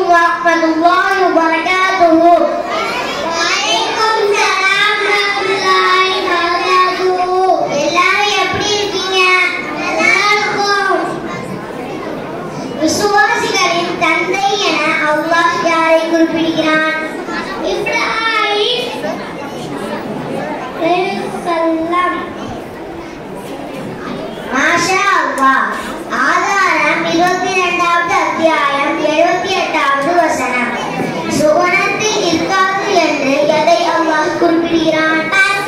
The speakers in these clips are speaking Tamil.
ورحمة الله وبركاته وعليكم السلام ورحمة الله وبركاته எல்லாரும் எப்படி இருக்கீங்க நல்லா இருக்கோம் விசுவாசிகளின் தந்தை என அல்லாஹ் யாரை குறிப்பிடுகிறான் இப்ராஹிம் சல்லாம் மாஷா அல்லாஹ் ஆதாரம் இருபத்தி இரண்டாவது அத்தியாயம் எழுபத்தி எட்டாவது வசனம் சுவனத்தில் இருக்காது என்று எதை அல்லாஹ் குறிப்பிடுகிறான்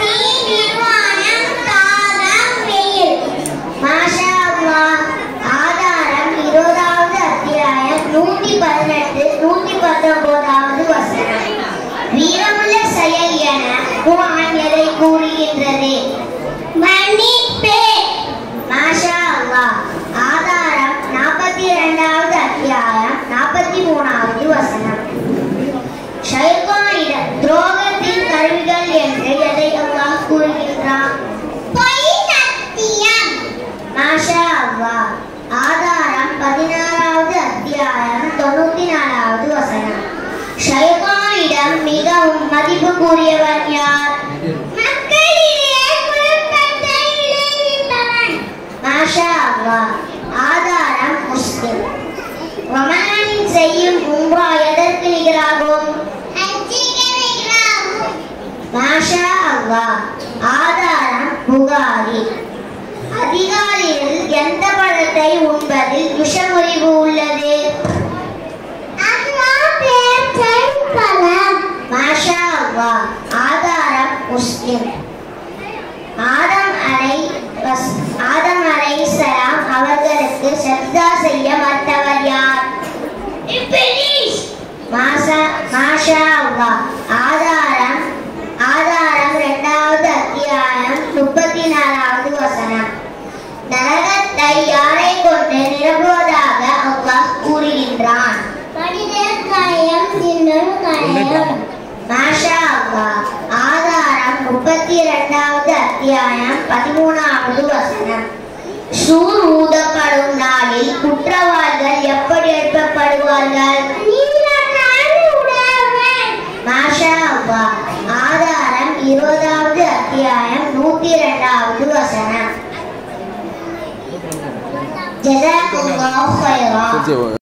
மாஷா அல்லாஹ் ஆதாரம் இருபதாவது அத்தியாயம் நூத்தி பதினெட்டு நூத்தி பத்தொன்பதாவது வசனம் வீரமுள்ள செயல் என குர்ஆன் எதை கூறுகின்றது மன்னிப்பே மாஷா அல்லாஹ் ஆதாரம் நாற்பத்தி இரண்டாவது அத்தியாயம் நாற்பத்தி மூணாவது வசனம் ஷைத்தானிடம் துரோகத்தின் கருவிகள் என்று எதை அல்லாஹ் கூறுகின்றான் பொய் சத்தியம் மாஷா அல்லாஹ் ஆதாரம் பதினாறாவது அத்தியாயம் தொண்ணூத்தி நாலாவது வசனம் ஷைத்தானிடம் மிகவும் மதிப்பு கூறியவன் யார் மக்களிடையே குழப்பத்தை விளைவிப்பவன் மாஷா அல்லாஹ் ஆதாரம் முஸ்லிம் ரமணானின் செய்யும் உம்ரா எதற்கு நிகராகும் மாஷா அல்லாஹ் ஆதாரம் புகாரி அதிகாலையில் எந்த பழத்தை உண்பதில் விஷமுறிவு உள்ளது மாஷா அல்லாஹ் ஆதாரம் முஸ்லிம் ஆதம் அலை வஸ்- ஆதம் அலைஹிஸ்ஸலாம் அவர்களுக்கு சஜ்தா செய்ய மறுத்தவர் யார் மாஷா மாஷா அல்லாஹ் ஆதாரம் ஆதாரம் இரண்டாவது அத்தியாயம் முப்பத்தி நாலாவது வசனம் நரகத்தை யாரை கொண்டு நிரப்புவதாக அல்லாஹ் கூறுகின்றான் மனிதர் காயம் இன்னொரு காயம் மாஷா அல்லாஹ் ஆதாரம் முப்பத்தி இரண்டாவது அத்தியாயம் பதிமூணாவது வசனம் சூர் ஊதப்படும் நாளில் குற்றவாளிகள் எப்படி எழுப்பப்படுவார்கள் மாஷா அல்லாஹ் ஆதாரம் இருபதாவது அத்தியாயம் நூத்தி இரண்டாவது வசனம் ஜஸாக்குல்லாஹு ஹைரா